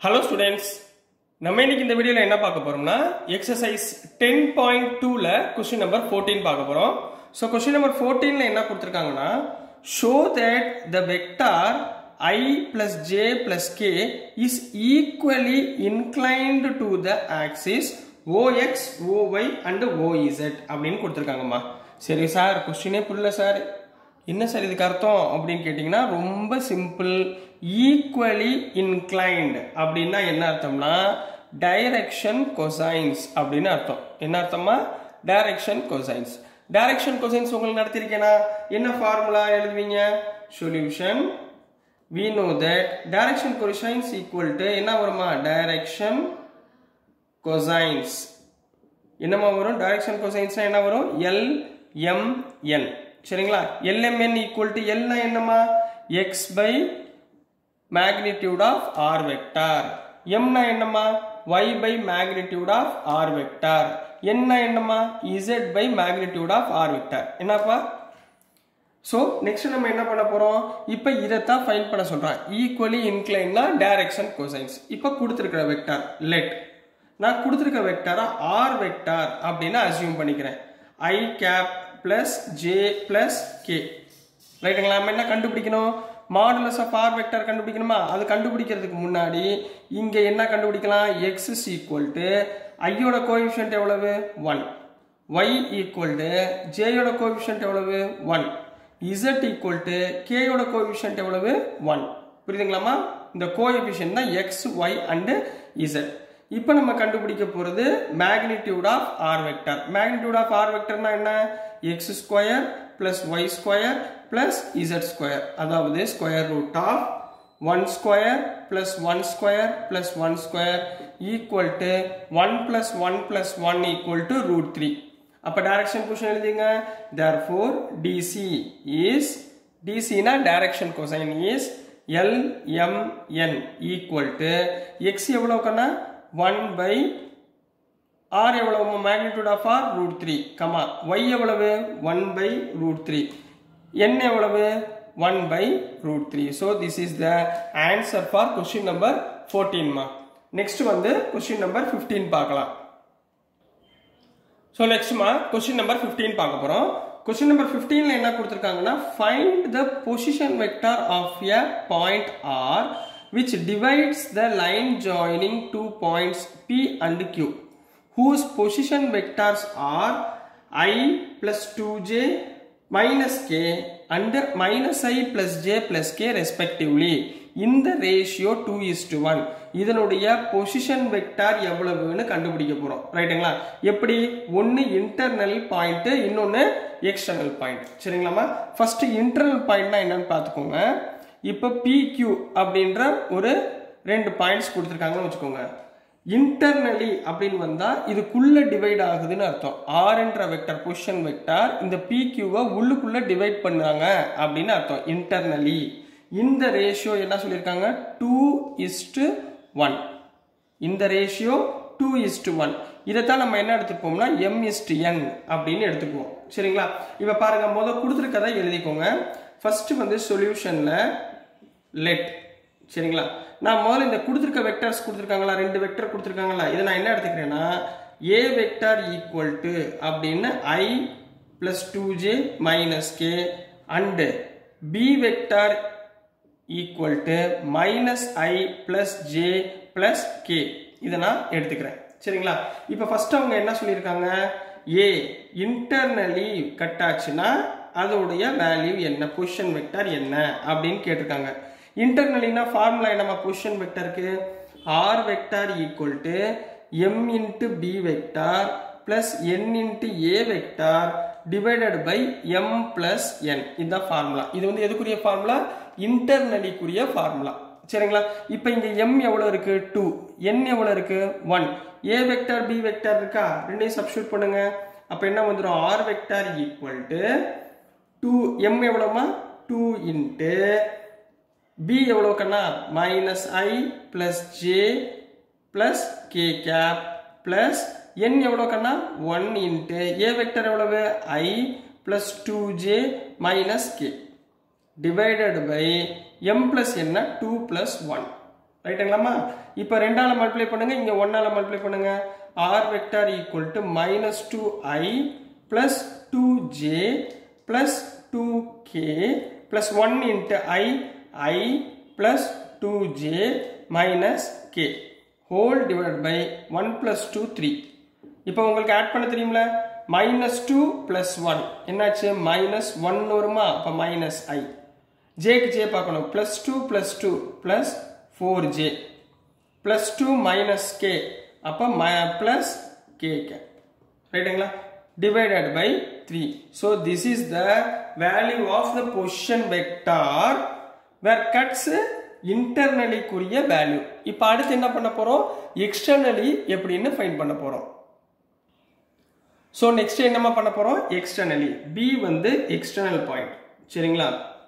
hello students நம்ம இன்னைக்கு இந்த வீடியோல என்ன பார்க்க போறோம்னா எக்ஸசைஸ் டென் பாயிண்ட் டூல கொஸ்டின் நம்பர் ஃபோர்டீன் பார்க்க போறோம் ஸோ கொஸ்டின் நம்பர் ஃபோர்டீன்ல என்ன கொடுத்துருக்காங்கன்னா show that the vector I plus J plus K is equally inclined to the axis OX OY and OZ அப்படின்னு கொடுத்துருக்காங்கம்மா சரி சார் கொஸ்டினே புரியல சார் என்ன சார் இதுக்கு அர்த்தம் அப்படின்னு கேட்டிங்கன்னா ரொம்ப சிம்பிள் ஈக்குவலி இன்க்ளைன்டு அப்படின்னா என்ன அர்த்தம்னா டைரக்ஷன் கொசைன்ஸ் அப்படின்னு அர்த்தம் என்ன அர்த்தமா டைரக்ஷன் கொசைன்ஸ் டைரக்ஷன் கொசைன்ஸ் உங்களுக்கு நடத்திருக்கேனா என்ன ஃபார்முலா எழுதுவீங்க solution we know that direction cosines equal to என்ன வருமா direction cosines என்னமா வரும் டைரக்ஷன் கொசைன்ஸ்னா என்ன வரும் எல் எம் என் சரிங்களா எல்எம்என் ஈக்குவல் டு எல்னா என்னமா X by magnitude of R vector எம்னா என்னமா y by magnitude of R vector என்ன என்னமா z by magnitude of R vector என்னப்பா ஸோ நெக்ஸ்ட் நம்ம என்ன பண்ண போறோம் இப்போ இதைத்தான் ஃபைன் பண்ண சொல்றான் ஈக்குவலி இன்க்ளைன்னா டைரக்ஷன் கொசைன்ஸ் இப்போ கொடுத்துருக்கிற வெக்டார் லெட் நான் கொடுத்துருக்க வெக்டாரா ஆர் வெக்டார் அப்படின்னு அசியூம் பண்ணிக்கிறேன் I cap plus J plus K ரைட்டுங்களா நம்ம என்ன கண்டுபிடிக்கணும் மாடுலஸ் ஆஃப் ஆர் வெக்டார் கண்டுபிடிக்கணுமா அது கண்டுபிடிக்கிறதுக்கு முன்னாடி இங்கே என்ன கண்டுபிடிக்கலாம் எக்ஸ் இஸ் ஈக்குவல் டு ஐயோட கோஎஃபிஷியன்ட் எவ்வளவு ஒன் ஒய் ஈக்குவல் டு ஜேயோட கோஎஃபிஷியன்ட் எவ்வளவு ஒன் இசட் ஈக்குவல் டு கேயோட கோஎஃபிஷியன்ட் எவ்வளவு ஒன் புரியுதுங்களாமா இந்த கோஎஃபிஷியன்ட் தான் எக்ஸ் ஒய் அண்டு இசட் இப்போ நம்ம கண்டுபிடிக்க போகிறது magnitude of R vector magnitude of R வெக்டர்னா என்ன X square plus Y square plus Z square அதாவது square root of one square plus one square plus one square equal to one plus one plus one equal to root three அப்போ direction cosine எழுதிங்க therefore DC is டிசினா direction cosine is L M N equal to X எவ்வளோக்கன்னா one by R எவ்வளவு magnitude of R root three comma Y எவ்வளவு one by root three N எவ்வளவு one by root three so this is the answer for question number ஃபோர்டீன்மா next வந்து question number fifteen பார்க்கலாம் so நெக்ஸ்ட்மா question number fifteen பார்க்க போகிறோம் question number ஃபிஃப்டீனில் என்ன கொடுத்துருக்காங்கன்னா find the position vector of a point R which divides the line joining two points P and Q whose position vectors are i plus 2j minus k and minus i plus j plus k respectively இந்த ratio two is to one இதனுடைய position vector எவ்வளவுன்னு கண்டுபிடிக்க போகிறோம் ரைட்டுங்களா எப்படி ஒன்று internal point இன்னொன்று external point சரிங்களாமா ஃபர்ஸ்ட் இன்டர்னல் பாயிண்ட்னா என்னன்னு பார்த்துக்கோங்க இப்போ பிக்யூ அப்படின்ற ஒரு ரெண்டு பாயிண்ட்ஸ் கொடுத்துருக்காங்கன்னு வச்சுக்கோங்க இன்டர்னலி அப்படின்னு வந்தா இதுக்குள்ள டிவைட் ஆகுதுன்னு அர்த்தம் ஆர்ன்ற வெக்டர் பொசிஷன் வெக்டார் இந்த பிக்யூவை உள்ளுக்குள்ள டிவைட் பண்ணாங்க அப்படின்னு அர்த்தம் இன்டர்னலி இந்த ரேஷியோ என்ன சொல்லியிருக்காங்க டூ இஸ்டு ஒன் இந்த ரேஷியோ டூ இஸ்டு ஒன் இதைத்தான் நம்ம என்ன எடுத்துப்போம்னா எம் இஸ்டு என் அப்படின்னு எடுத்துக்குவோம் சரிங்களா இப்போ பாருங்க முதல் கொடுத்துருக்கதை எழுதிக்கோங்க ஃபர்ஸ்ட் வந்து சொல்யூஷன்ல லெட் சரிங்களா நான் முதல்ல இந்த கொடுத்துருக்க வெக்டர்ஸ் கொடுத்துருக்காங்களா ரெண்டு வெக்டர் கொடுத்துருக்காங்களா இதை நான் என்ன எடுத்துக்கிறேன்னா ஏ வெக்டார் ஈக்குவல் டு அப்படின்னு I plus two J minus K and B vector equal to minus I plus J plus K இதை நான் எடுத்துக்கிறேன் சரிங்களா இப்போ ஃபர்ஸ்ட் அவங்க என்ன சொல்லியிருக்காங்க ஏ இன்டர்னலி கட் ஆச்சுன்னா அதோடைய வேல்யூ என்ன பொசிஷன் வெக்டார் என்ன அப்படின்னு கேட்டிருக்காங்க இன்டர்னலினா ஃபார்முலா என்னமா பொசிஷன் வெக்டருக்கு R vector equal to M into B vector plus N into A vector divided by M plus N இதுதான் ஃபார்முலா இது வந்து எதுக்குரிய ஃபார்முலா இன்டர்னலிக்குரிய ஃபார்முலா சரிங்களா இப்போ இங்க எம் எவ்வளோ இருக்கு டூ என் எவ்வளோ இருக்கு one A vector B vector இருக்கா ரெண்டையும் சப்ஸ்டியூட் பண்ணுங்க அப்போ என்ன வந்துடும் R vector equal to two M எவ்வளோமா டூ இன்ட்டு பி எவ்வளோ கண்ணா minus I plus J plus K cap plus N எவ்வளோ கண்ணா ஒன் இன்ட்டு ஏ வெக்டர் எவ்வளவு I plus two J minus K divided by M plus என்ன two plus one ரைட்டுங்களாம்மா இப்போ ரெண்டால மல்டிப்ளை பண்ணுங்க இங்க ஒன்னால மல்டிப்ளை பண்ணுங்க R vector equal to minus two I plus two J plus two K plus one into I I plus two J minus K whole divide by one plus two three இப்போ உங்களுக்கு add பண்ண தெரியுமில minus two plus one என்னாச்சு minus one வருமா அப்போ minus I ஜேக்கு J பார்க்கணும் plus two plus two plus four J plus two minus K அப்போ ம பிளஸ் கே கே ரைட்டுங்களா divided by 3 so this is the value of the position vector where cuts internally குறிய value இப்போ அடுத்து என்ன பண்ண போறோம் எக்ஸ்டர்னலி எப்படின்னு ஃபைண்ட் பண்ண போறோம் ஸோ நெக்ஸ்ட் என்னமா பண்ண போறோம் எக்ஸ்டர்னலி பி வந்து எக்ஸ்டர்னல் பாயிண்ட் சரிங்களா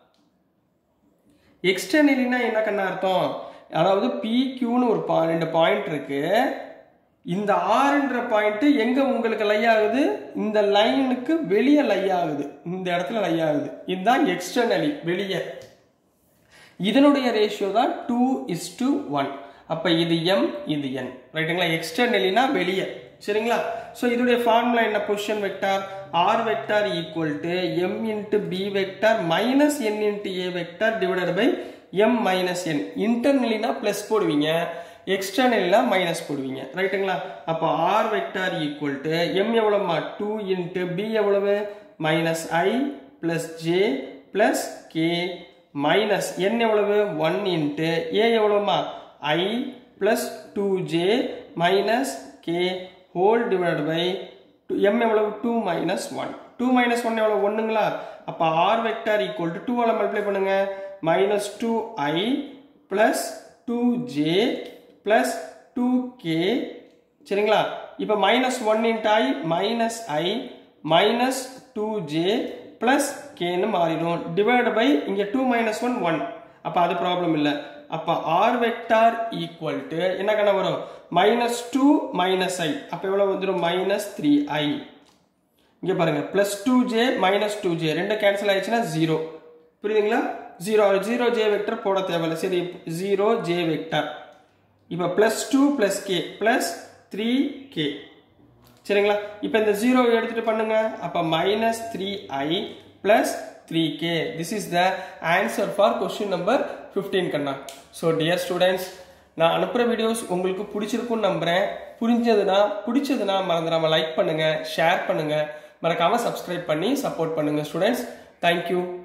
எக்ஸ்டர்னலினா என்ன கண்ணா அர்த்தம் அதாவது பி கியூன்னு ஒரு பா ரெண்டு பாயிண்ட் இருக்கு இந்த ஆறுன்ற பாயிண்ட் எங்க உங்களுக்கு லை ஆகுது இந்த லைனுக்கு வெளியே லை ஆகுது இந்த இடத்துல லை ஆகுது இதுதான் எக்ஸ்டர்னலி வெளியே இதனுடைய ரேஷியோ தான் டூ இஸ் டு ஒன் அப்ப இது எம் இது என் ரைட்டுங்களா எக்ஸ்டர்னலினா வெளியே சரிங்களா ஸோ இதோடைய ஃபார்முலா என்ன position vector R vector equal to M into B vector minus N into A vector divided by M minus N இன்டர்னலினா ப்ளஸ் போடுவீங்க எக்ஸ்டர்னல்னா மைனஸ் போடுவீங்க ரைட்டுங்களா அப்போ R vector equal to M எவ்வளோமா டூ இன்ட்டு பி எவ்வளவு minus I plus J plus K minus N எவ்வளவு one into A எவ்வளோமா I plus two J minus K whole divide by M எவ்வளவு two minus one two minus one எவ்வளோ ஒன்றுங்களா அப்போ R vector equal to டூவால் multiply பண்ணுங்க minus two I plus two J plus two K சரிங்களா இப்போ minus one into I minus I minus two J plus கேன்னு மாறிடும் டிவைட் பை இங்கே டூ மைனஸ் ஒன் ஒன் அப்போ அது ப்ராப்ளம் இல்லை அப்போ ஆர் வெக்டார் ஈக்குவல் டு என்ன கண்ண வரும் மைனஸ் டூ மைனஸ் ஐ அப்போ எவ்வளோ வந்துடும் மைனஸ் த்ரீ ஐ இங்கே பாருங்க plus two J minus two J ரெண்டு கேன்சல் ஆயிடுச்சுன்னா ஜீரோ புரியுதுங்களா ஜீரோ ஜீரோ ஜே வெக்டர் போட தேவையில்ல சரி ஜீரோ ஜே வெக்டர் இப்போ plus two plus K plus three K சரிங்களா இப்போ இந்த ஜீரோ எடுத்துட்டு பண்ணுங்க அப்போ minus three I plus three K this is the answer for question number fifteen கண்ணா ஸோ டியர் ஸ்டூடெண்ட்ஸ் நான் அனுப்புகிற வீடியோஸ் உங்களுக்கு பிடிச்சிருக்குன்னு நம்புகிறேன் புரிஞ்சதுன்னா பிடிச்சதுன்னா மறந்துடாம லைக் பண்ணுங்க ஷேர் பண்ணுங்க மறக்காம சப்ஸ்கிரைப் பண்ணி சப்போர்ட் பண்ணுங்க ஸ்டூடெண்ட்ஸ் தேங்க்யூ